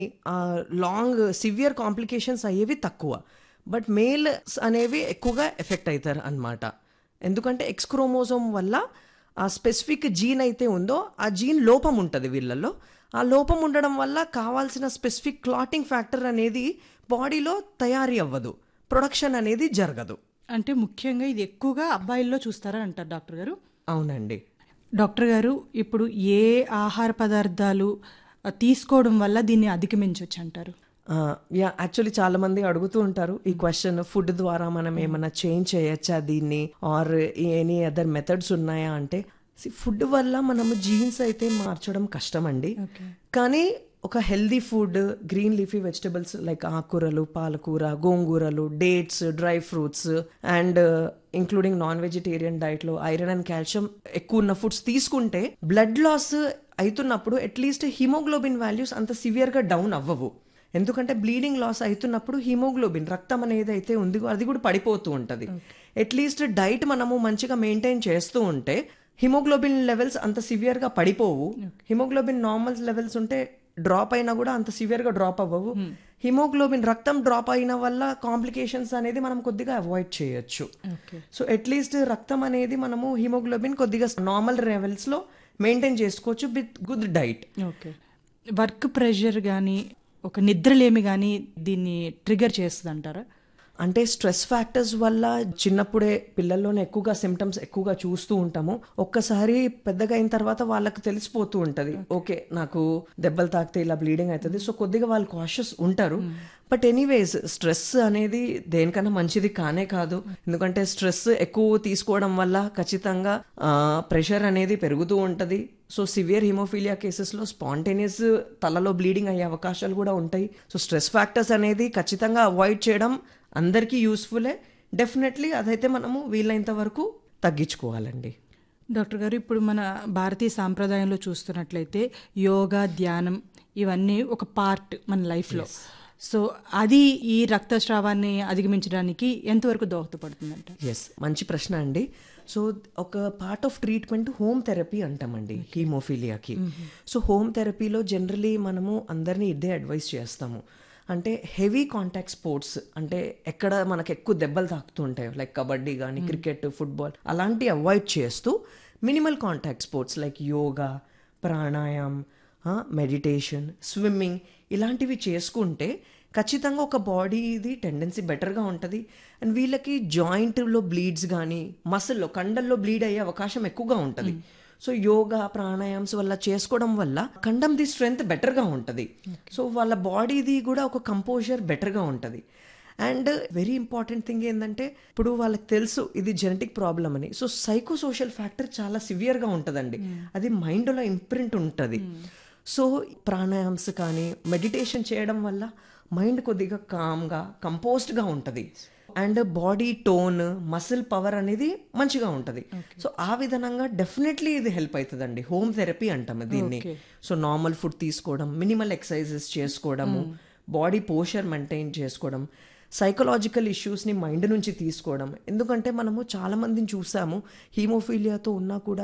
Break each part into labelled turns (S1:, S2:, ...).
S1: long severe complications అయ్యేవి తక్కువ but males అనేవి ఎక్కువగా ఎఫెక్ట్ అవుతారు అనమాట ఎందుకంటే ఎక్స్ క్రోమోజోమ్ వల్ల ఆ స్పెసిఫిక్ జీన్ అయితే ఉందో ఆ జీన్ లోపం ఉంటుంది వీళ్ళల్లో ఆ లోపం ఉండడం వల్ల కావాల్సిన స్పెసిఫిక్ క్లాటింగ్ ఫ్యాక్టర్ అనేది బాడీలో తయారీ అవ్వదు ప్రొడక్షన్ అనేది జరగదు
S2: అంటే ముఖ్యంగా ఇది ఎక్కువగా అబ్బాయిల్లో చూస్తారా అంటారు డాక్టర్ గారు
S1: అవునండి
S2: డాక్టర్ గారు ఇప్పుడు ఏ ఆహార పదార్థాలు ఆ, తీసుకోవడం వల్ల దీన్ని అధిగమించవచ్చు అంటారు
S1: యా యాక్చువల్లీ చాలా మంది అడుగుతూ ఉంటారు ఈ క్వశ్చన్ ఫుడ్ ద్వారా మనం ఏమైనా చేంజ్ చేయొచ్చా దీన్ని ఆర్ ఎనీ అదర్ మెథడ్స్ ఉన్నాయా అంటే ఫుడ్ వల్ల మనము జీన్స్ అయితే మార్చడం కష్టం అండి కానీ ఒక healthy food green leafy vegetables like ఆకుకూరలు పాలకూర గోంగూరలు dates dry fruits and including non vegetarian diet లో ఐరన్ అండ్ కాల్షియం ఎక్కువ ఉన్న ఫుడ్స్ తీసుకుంటే బ్లడ్ లాస్ అవుతున్నప్పుడు అట్లీస్ట్ హిమోగ్లోబిన్ వాల్యూస్ అంత సివియర్ గా డౌన్ అవ్వవు ఎందుకంటే బ్లీడింగ్ లాస్ అవుతున్నప్పుడు హిమోగ్లోబిన్ రక్తం అనేది అయితే ఉంది అది కూడా పడిపోతూ ఉంటుంది అట్లీస్ట్ డైట్ మనము మంచిగా మెయింటైన్ చేస్తూ ఉంటే హిమోగ్లోబిన్ లెవెల్స్ అంత సివియర్గా పడిపోవు హిమోగ్లోబిన్ నార్మల్ లెవెల్స్ ఉంటే డ్రాప్ అయినా కూడా అంత సివియర్గా డ్రాప్ అవ్వవు హిమోగ్లోబిన్ రక్తం డ్రాప్ అయిన వల్ల కాంప్లికేషన్స్ అనేది మనం కొద్దిగా అవాయిడ్ చేయొచ్చు సో అట్లీస్ట్ రక్తం అనేది మనము హిమోగ్లోబిన్ కొద్దిగా నార్మల్ లెవెల్స్లో మెయింటైన్ చేసుకోవచ్చు with good diet
S2: okay work pressure కానీ ఒక నిద్రలేమి కానీ దీన్ని ట్రిగర్ చేస్తుంది అంటారా
S1: అంటే స్ట్రెస్ ఫ్యాక్టర్స్ వల్ల చిన్నప్పుడే పిల్లల్లోనే ఎక్కువగా సిమ్టమ్స్ ఎక్కువగా చూస్తూ ఉంటాము ఒక్కసారి పెద్దగా అయిన తర్వాత వాళ్ళకి తెలిసిపోతూ ఉంటది ఓకే నాకు దెబ్బలు తాకితే ఇలా బ్లీడింగ్ అవుతుంది సో కొద్దిగా వాళ్ళు కాషియస్ ఉంటారు బట్ ఎనీవేస్ స్ట్రెస్ అనేది దేనికన్నా మంచిది కానే కాదు ఎందుకంటే స్ట్రెస్ ఎక్కువ తీసుకోవడం వల్ల ఖచ్చితంగా ప్రెషర్ అనేది పెరుగుతూ ఉంటది సో సివియర్ హిమోఫీలియా కేసెస్లో స్పాంటేనియస్ తలలో బ్లీడింగ్ అయ్యే అవకాశాలు కూడా ఉంటాయి సో స్ట్రెస్ ఫ్యాక్టర్స్ అనేది ఖచ్చితంగా అవాయిడ్ చేయడం అందరికీ యూస్ఫుల్లే డెఫినెట్లీ అదైతే మనము వీలైనంత వరకు తగ్గించుకోవాలండి
S2: డాక్టర్ గారు ఇప్పుడు మన భారతీయ సాంప్రదాయంలో చూస్తున్నట్లయితే యోగా ధ్యానం ఇవన్నీ ఒక పార్ట్ మన లైఫ్లో సో అది ఈ రక్తస్రావాన్ని అధిగమించడానికి ఎంతవరకు దోహదపడుతుందంట
S1: ఎస్ మంచి ప్రశ్న అండి సో ఒక part of treatment home therapy అంటామండి హీమోఫీలియాకి సో హోమ్ థెరపీలో జనరలీ మనము అందరినీ ఇదే అడ్వైస్ చేస్తాము అంటే హెవీ కాంటాక్ట్ స్పోర్ట్స్ అంటే ఎక్కడ మనకు ఎక్కువ దెబ్బలు తాకుతూ ఉంటాయి లైక్ కబడ్డీ కానీ క్రికెట్ ఫుట్బాల్ అలాంటి అవాయిడ్ చేస్తూ minimal contact sports like yoga pranayam meditation swimming ఇలాంటివి చేసుకుంటే ఖచ్చితంగా ఒక బాడీది టెండెన్సీ బెటర్గా ఉంటుంది అండ్ వీళ్ళకి జాయింట్లో బ్లీడ్స్ కానీ మసిల్లో కండల్లో బ్లీడ్ అయ్యే అవకాశం ఎక్కువగా ఉంటుంది సో యోగా ప్రాణాయామ్స్ వల్ల చేసుకోవడం వల్ల కండంది స్ట్రెంగ్త్ బెటర్గా ఉంటుంది సో వాళ్ళ బాడీది కూడా ఒక కంపోజర్ బెటర్గా ఉంటుంది అండ్ వెరీ ఇంపార్టెంట్ థింగ్ ఏంటంటే ఇప్పుడు వాళ్ళకి తెలుసు ఇది జెనెటిక్ ప్రాబ్లం అని సో సైకో సోషల్ ఫ్యాక్టర్ చాలా సివియర్గా ఉంటుందండి అది మైండ్లో ఇంప్రింట్ ఉంటుంది సో ప్రాణాయామ్స్ కానీ మెడిటేషన్ చేయడం వల్ల మైండ్ కొద్దిగా కామ్గా కంపోజ్డ్గా ఉంటుంది and body tone muscle power అనేది మంచిగా ఉంటుంది సో ఆ విధంగా డెఫినెట్లీ ఇది హెల్ప్ అవుతుందండి హోమ్ థెరపీ అంటాము దీన్ని సో నార్మల్ ఫుడ్ తీసుకోవడం మినిమల్ ఎక్సర్సైజెస్ చేసుకోవడము బాడీ పోషర్ మెయింటైన్ చేసుకోవడం సైకలాజికల్ ఇష్యూస్ని మైండ్ నుంచి తీసుకోవడం ఎందుకంటే మనము చాలా మందిని చూసాము హీమోఫీలియాతో ఉన్నా కూడా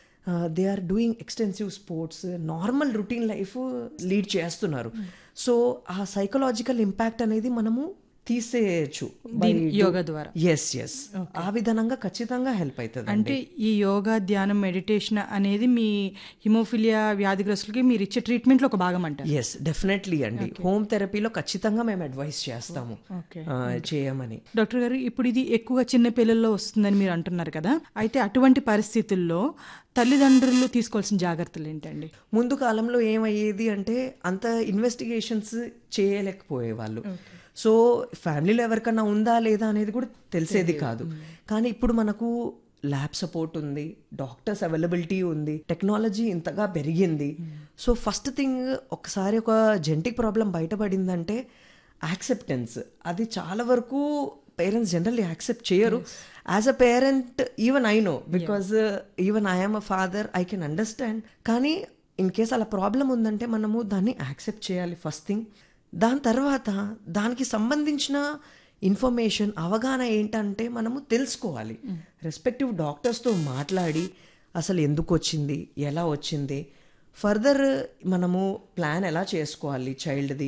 S1: they are doing extensive sports normal routine life lead చేస్తున్నారు సో ఆ సైకలాజికల్ ఇంపాక్ట్ అనేది మనము తీసేయచ్చు
S2: దీని యోగా ద్వారా
S1: ఎస్ ఎస్ ఆ విధంగా ఖచ్చితంగా హెల్ప్ అవుతుంది
S2: అంటే ఈ యోగా ధ్యానం మెడిటేషన్ అనేది మీ హిమోఫిలియా వ్యాధిగ్రస్తులకి మీరు ఇచ్చే ట్రీట్మెంట్లో ఒక భాగం అంటారు
S1: ఎస్ డెఫినెట్లీ అండి హోమ్ థెరపీలో ఖచ్చితంగా మేము అడ్వైస్ చేస్తాము
S2: ఓకే
S1: ఆ, చేయమని
S2: డాక్టర్ గారు ఇప్పుడు ఇది ఎక్కువగా చిన్న పిల్లల్లో వస్తుందని మీరు అంటున్నారు కదా అయితే అటువంటి పరిస్థితుల్లో తల్లిదండ్రులు తీసుకోవాల్సిన జాగ్రత్తలు ఏంటండి
S1: ముందు కాలంలో ఏమయ్యేది అంటే అంత ఇన్వెస్టిగేషన్స్ చేయలేకపోయేవాళ్ళు సో ఫ్యామిలీలో ఎవరికన్నా ఉందా లేదా అనేది కూడా తెలిసేది కాదు కానీ ఇప్పుడు మనకు ల్యాబ్ సపోర్ట్ ఉంది డాక్టర్స్ అవైలబిలిటీ ఉంది టెక్నాలజీ ఇంతగా పెరిగింది సో ఫస్ట్ థింగ్ ఒకసారి ఒక జెంటిక్ ప్రాబ్లం బయటపడిందంటే యాక్సెప్టెన్స్ అది చాలా వరకు పేరెంట్స్ జనరల్లీ యాక్సెప్ట్ చేయరు as a parent even I know because even I'm a father I can understand కానీ ఇన్ కేస్ అలా ప్రాబ్లం ఉందంటే మనము దాన్ని యాక్సెప్ట్ చేయాలి ఫస్ట్ థింగ్ దాని తర్వాత దానికి సంబంధించిన ఇన్ఫర్మేషన్ అవగాహన ఏంటంటే మనము తెలుసుకోవాలి రెస్పెక్టివ్ డాక్టర్స్తో మాట్లాడి అసలు ఎందుకు వచ్చింది ఎలా వచ్చింది ఫర్దర్ మనము ప్లాన్ ఎలా చేసుకోవాలి చైల్డ్ది